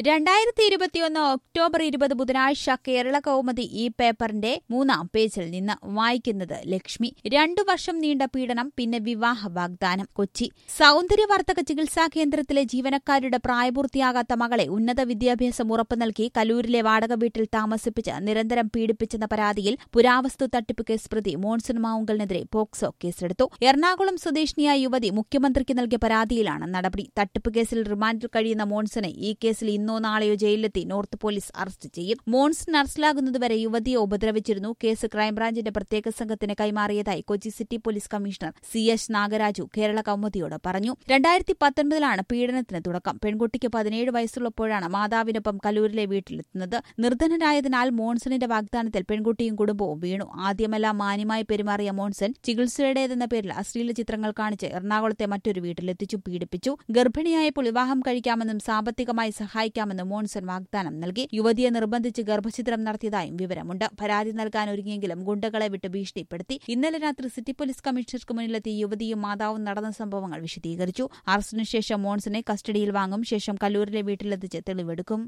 രണ്ടായിരത്തി ഇരുപത്തിയൊന്ന് ഒക്ടോബർ ഇരുപത് ബുധനാഴ്ച കേരള കൗമുദി ഈ പേപ്പറിന്റെ മൂന്നാം പേജിൽ നിന്ന് വായിക്കുന്നത് ലക്ഷ്മി രണ്ടു വർഷം നീണ്ട പീഡനം പിന്നെ വിവാഹ വാഗ്ദാനം കൊച്ചി സൗന്ദര്യവർദ്ധക ചികിത്സാ കേന്ദ്രത്തിലെ ജീവനക്കാരുടെ പ്രായപൂർത്തിയാകാത്ത മകളെ ഉന്നത വിദ്യാഭ്യാസം ഉറപ്പു നൽകി കലൂരിലെ വാടക വീട്ടിൽ താമസിപ്പിച്ച് നിരന്തരം പീഡിപ്പിച്ചെന്ന പരാതിയിൽ പുരാവസ്തു തട്ടിപ്പ് കേസ് പ്രതി മോൺസൺ മാവുങ്കലിനെതിരെ പോക്സോ കേസെടുത്തു എറണാകുളം സ്വദേശിനിയായ യുവതി മുഖ്യമന്ത്രിക്ക് നൽകിയ പരാതിയിലാണ് നടപടി തട്ടിപ്പ് കേസിൽ റിമാൻഡിൽ കഴിയുന്ന മോൺസനെ ഈ കേസിൽ ഇന്നോ നാളെയോ ജയിലിലെത്തി നോർത്ത് പോലീസ് അറസ്റ്റ് ചെയ്യും മോൺസൺ അറസ്റ്റിലാകുന്നതുവരെ യുവതിയെ ഉപദ്രവിച്ചിരുന്നു കേസ് ക്രൈംബ്രാഞ്ചിന്റെ പ്രത്യേക സംഘത്തിന് കൈമാറിയതായി Kochi city police commissioner C H Nagaraju Kerala കൗമുദിയോട് പറഞ്ഞു രണ്ടായിരത്തി പത്തൊൻപതിലാണ് പീഡനത്തിന് തുടക്കം പെൺകുട്ടിക്ക് പതിനേഴ് വയസ്സുള്ളപ്പോഴാണ് മാതാവിനൊപ്പം കലൂരിലെ വീട്ടിലെത്തുന്നത് നിർധനരായതിനാൽ മോൺസണിന്റെ വാഗ്ദാനത്തിൽ പെൺകുട്ടിയും കുടുംബവും വീണു ആദ്യമെല്ലാം മാന്യമായി പെരുമാറിയ മോൺസൺ ചികിത്സയുടേതെന്ന പേരിൽ അശ്ലീല ചിത്രങ്ങൾ കാണിച്ച് എറണാകുളത്തെ മറ്റൊരു വീട്ടിലെത്തിച്ചു പീഡിപ്പിച്ചു ഗർഭിണിയായപ്പോൾ വിവാഹം കഴിക്കാമെന്നും സാമ്പത്തികമായി സഹായിക്കാമെന്നും മോൺസൺ വാഗ്ദാനം നൽകി യുവതിയെ നിർബന്ധിച്ച് ഗർഭഛിദ്രം നടത്തിയതായും വിവരമുണ്ട് പരാതി നൽകാൻ ഒരുങ്ങിയെങ്കിലും ഗുണ്ടകളെ വിട്ട് ഭീഷണിപ്പെടുത്തി ഇന്നലെ രാത്രി സിറ്റി പോലീസ് കമ്മീഷണർക്ക് മുന്നിലെത്തി യുവതിയും മാതാവും നടന്ന സംഭവങ്ങൾ വിശദീകരിച്ചു അറസ്റ്റിനുശേഷം മോൺസനെ കസ്റ്റഡിയിൽ വാങ്ങും ശേഷം കല്ലൂരിലെ വീട്ടിലെത്തിച്ച് തെളിവെടുക്കും